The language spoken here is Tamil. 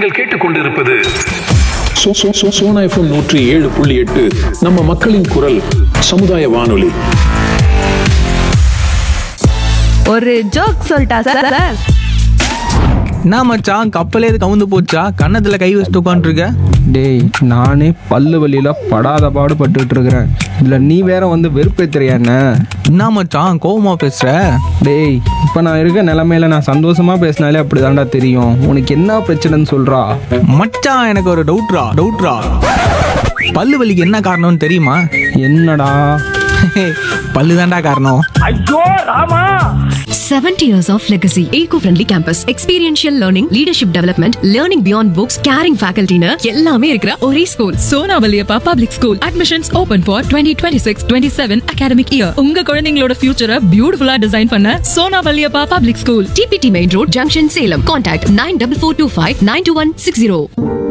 நீங்கள் கேட்டுக்கொண்டிருப்பது சோ- சோ- சோ- சோனா எஃப்எம் நூற்றி ஏழு புள்ளி எட்டு நம்ம மக்களின் குரல் சமுதாய வானொலி ஒரு ஜோக் சொல்லிட்டா சார் சார் என்ன மச்சான் கப்பலே இது கவுந்து போச்சா கன்னத்துல கை வச்சுட்டு உட்காந்துருக்க டேய் நானே பல்லு வலியில படாத பாடு பட்டுட்டு இருக்கிறேன் இதுல நீ வேற வந்து வெறுப்பேத்துறியா என்ன என்ன மச்சான் கோவமா பேசுற டேய் இப்போ நான் இருக்க நிலமையில நான் சந்தோஷமா பேசினாலே அப்படிதான்டா தெரியும் உனக்கு என்ன பிரச்சனைன்னு சொல்றா மச்சான் எனக்கு ஒரு டவுட்ரா டவுட்ரா பல்லு வலிக்கு என்ன காரணம்னு தெரியுமா என்னடா பல்லு தான்டா காரணம் 70 years of legacy. Eco-friendly campus. Experiential learning, leadership development, learning beyond books, caring faculty னு எல்லாமே இருக்கிற ஒரே school Sona Valliappa public school admissions open for twenty twenty six twenty seven academic year உங்க குழந்தைங்களோட ஃபியூச்சரை பியூட்டிஃபுல்லா டிசைன் பண்ண Sona Valliappa public school DPT main road junction Salem contact nine double four two five nine two one six zero